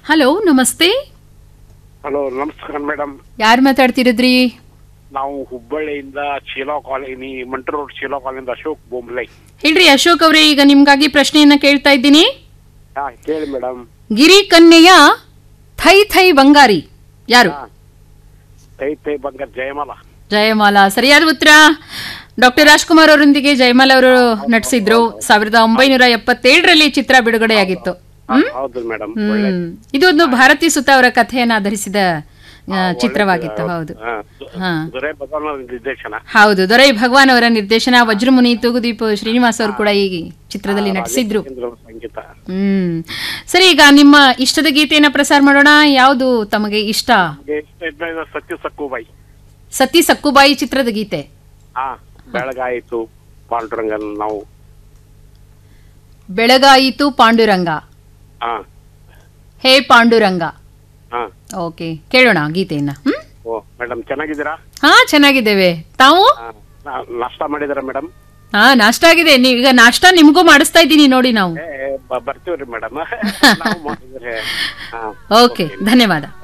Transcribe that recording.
Hello ನಮಸ್ತೆ hello ನಮಸ್ಕಾರ madam ಯಾರು ಮಾತಾಡ್ತಿರಿದ್ರಿ ನಾವು ಹುಬ್ಬಳ್ಳಿಯಿಂದ ಚೀಲೋ ಕಾಲೋನಿ ಮಂಟ್ರ ರೋಡ್ ಚೀಲೋ ಕಾಲೋನಿಯಿಂದ ಅಶೋಕ್ ಬೊಂಬ್ಲೈ ಹೇಳ್ರಿ ಅಶೋಕ್ ಅವರೇ ಈಗ ನಿಮ್ಗಾಗಿ ಪ್ರಶ್ನೆಯನ್ನ ಕೇಳ್ತಾ ಇದ್ದೀನಿ ಹಾ ಕೇಳಿ ಮೇಡಮ್ ಗಿರಿ ಕನ್ಯೆಯ ಥೈ ಥೈ ಬಂಗಾರಿ ಯಾರು ತೈ ತೈ ಬಂಗಾರ ಜಯಮಾಲ ಜಯಮಾಲಾ ಸರಿಯಾದ ಉತ್ತರ ಡಾಕ್ಟರ್ ರಾಜ್ಕುಮಾರ್ ಅವರೊಂದಿಗೆ ಜಯಮಾಲಾ ಅವರು ನಟಿಸಿದ್ರು ಸಾವಿರದ ಒಂಬೈನೂರ ಎಪ್ಪತ್ತೇಳರಲ್ಲಿ ಚಿತ್ರ ಬಿಡುಗಡೆಯಾಗಿತ್ತು ಹ್ಮ್ ಹೌದು ಮೇಡಮ್ ಹ್ಮ್ ಇದೊಂದು ಭಾರತಿ ಸುತ ಅವರ ಕಥೆಯನ್ನು ಆಧರಿಸಿದ ಆ, ಚಿತ್ರವಾಗಿತ್ತು ಹೌದು ಹಾ. ದೊರೆ ಭಗವಾನ್ ನಿರ್ದೇಶನ ಹೌದು ದೊರೈ ಭಗವಾನ್ ಅವರ ನಿರ್ದೇಶನ ವಜ್ರಮುನಿ ತೂಗುದೀಪ್ ಶ್ರೀನಿವಾಸ್ ಅವರು ಕೂಡ ಈ ಚಿತ್ರದಲ್ಲಿ ನಟಿಸಿದ್ರು ಕೇಂದ್ರ ಸಂಗೀತ ಹ್ಮ್ ಸರಿ ಈಗ ನಿಮ್ಮ ಇಷ್ಟದ ಗೀತೆಯನ್ನ ಪ್ರಸಾರ ಮಾಡೋಣ ಯಾವುದು ತಮಗೆ ಇಷ್ಟ ಇದ್ನ ಸತ್ಯ ಸಕ್ಕುಬಾಯಿ ಸತಿ ಸಕ್ಕುಬಾಯಿ ಚಿತ್ರದ ಗೀತೆ ಹಾ ಬೆಳಗಾಯಿತು ಪಾಂಡುರಂಗನ್ ನಾವು ಬೆಳಗಾಯಿತು ಪಾಂಡುರಂಗ ಹಾ ಹೇ ಪಾಂಡುರಂಗ ಹಾ ಓಕೆ ಕೇಳೋಣ ಗೀತೆಯನ್ನ ಹ್ಮ್ ಓ ಮೇಡಮ್ ಚೆನ್ನಾಗಿದ್ದೀರಾ ಹಾ ಚೆನ್ನಾಗಿದ್ದೇವೆ ತಾವು ಹಾ, ನಾ- ನಾಷ್ಟಾ ಮಾಡಿದಾರ ಮೇಡಮ್ ಹಾ ನಾಷ್ಟ ಆಗಿದೆ ನೀವ್ ಈಗ ನಾಷ್ಟ ನಿಮ್ಗೂ ಮಾಡಿಸ್ತಾ ಇದ್ದೀನಿ ನೋಡಿ ನಾವು ಬರ್ತೀವ್ರಿ ಮೇಡಮ್ ನಾವು ಮಾಡಿದ್ರೆ ಹಾ ಓಕೆ ಧನ್ಯವಾದ